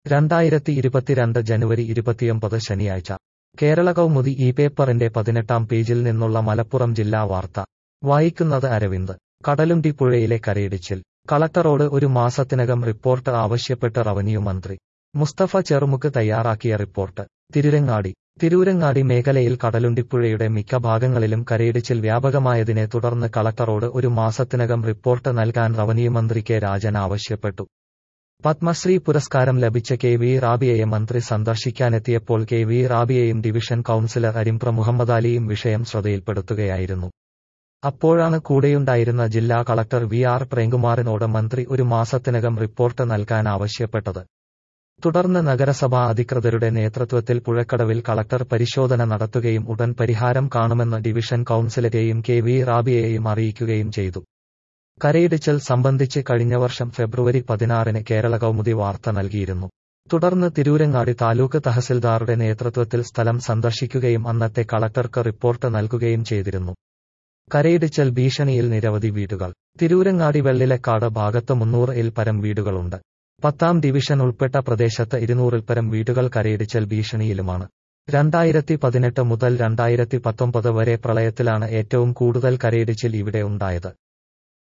രണ്ടായിരത്തി ഇരുപത്തിരണ്ട് ജനുവരി ഇരുപത്തിയൊമ്പത് ശനിയാഴ്ച കേരള കൗമുദി ഈ പേപ്പറിന്റെ പതിനെട്ടാം പേജിൽ നിന്നുള്ള മലപ്പുറം ജില്ലാ വാർത്ത വായിക്കുന്നത് അരവിന്ദ് കടലുണ്ടി പുഴയിലെ കരയിടിച്ചിൽ കളക്ടറോട് ഒരു മാസത്തിനകം റിപ്പോർട്ട് ആവശ്യപ്പെട്ട് റവന്യൂ മന്ത്രി മുസ്തഫ ചെറുമുക്ക് തയ്യാറാക്കിയ റിപ്പോർട്ട് തിരുരങ്ങാടി തിരൂരങ്ങാടി മേഖലയിൽ കടലുണ്ടിപ്പുഴയുടെ മിക്ക ഭാഗങ്ങളിലും കരയിടിച്ചിൽ വ്യാപകമായതിനെ തുടർന്ന് കളക്ടറോട് ഒരു മാസത്തിനകം റിപ്പോർട്ട് നൽകാൻ റവന്യൂ മന്ത്രി കെ രാജൻ ആവശ്യപ്പെട്ടു പത്മശ്രീ പുരസ്കാരം ലഭിച്ച കെ വി റാബിയയെ മന്ത്രി സന്ദർശിക്കാനെത്തിയപ്പോൾ കെ വി റാബിയയും ഡിവിഷൻ കൌൺസിലർ അരിമ്പ്ര മുഹമ്മദാലിയും വിഷയം ശ്രദ്ധയിൽപ്പെടുത്തുകയായിരുന്നു അപ്പോഴാണ് കൂടെയുണ്ടായിരുന്ന ജില്ലാ കളക്ടർ വി ആർ പ്രേംകുമാറിനോട് മന്ത്രി ഒരു മാസത്തിനകം റിപ്പോർട്ട് നൽകാൻ ആവശ്യപ്പെട്ടത് തുടർന്ന് നഗരസഭാ അധികൃതരുടെ നേതൃത്വത്തിൽ പുഴക്കടവിൽ കളക്ടർ പരിശോധന നടത്തുകയും ഉടൻ പരിഹാരം കാണുമെന്ന് ഡിവിഷൻ കൌൺസിലരെയും കെ വി റാബിയെയും അറിയിക്കുകയും ചെയ്തു കരയിടിച്ചൽ സംബന്ധിച്ച് കഴിഞ്ഞ വർഷം ഫെബ്രുവരി പതിനാറിന് കേരള കൗമുദി വാർത്ത നൽകിയിരുന്നു തുടർന്ന് തിരൂരങ്ങാടി താലൂക്ക് തഹസിൽദാറുടെ നേതൃത്വത്തിൽ സ്ഥലം സന്ദർശിക്കുകയും അന്നത്തെ കളക്ടർക്ക് റിപ്പോർട്ട് നൽകുകയും ചെയ്തിരുന്നു കരയിടിച്ചൽ ഭീഷണിയിൽ നിരവധി വീടുകൾ തിരൂരങ്ങാടി വെള്ളിലക്കാട് ഭാഗത്ത് മുന്നൂറ് ഇൽ പരം വീടുകളുണ്ട് പത്താം ഡിവിഷൻ ഉൾപ്പെട്ട പ്രദേശത്ത് ഇരുന്നൂറിൽ പരം വീടുകൾ കരയിടിച്ചൽ ഭീഷണിയിലുമാണ് രണ്ടായിരത്തി പതിനെട്ട് മുതൽ രണ്ടായിരത്തി പത്തൊമ്പത് വരെ പ്രളയത്തിലാണ് ഏറ്റവും കൂടുതൽ കരയിടിച്ചിൽ ഇവിടെ ഉണ്ടായത്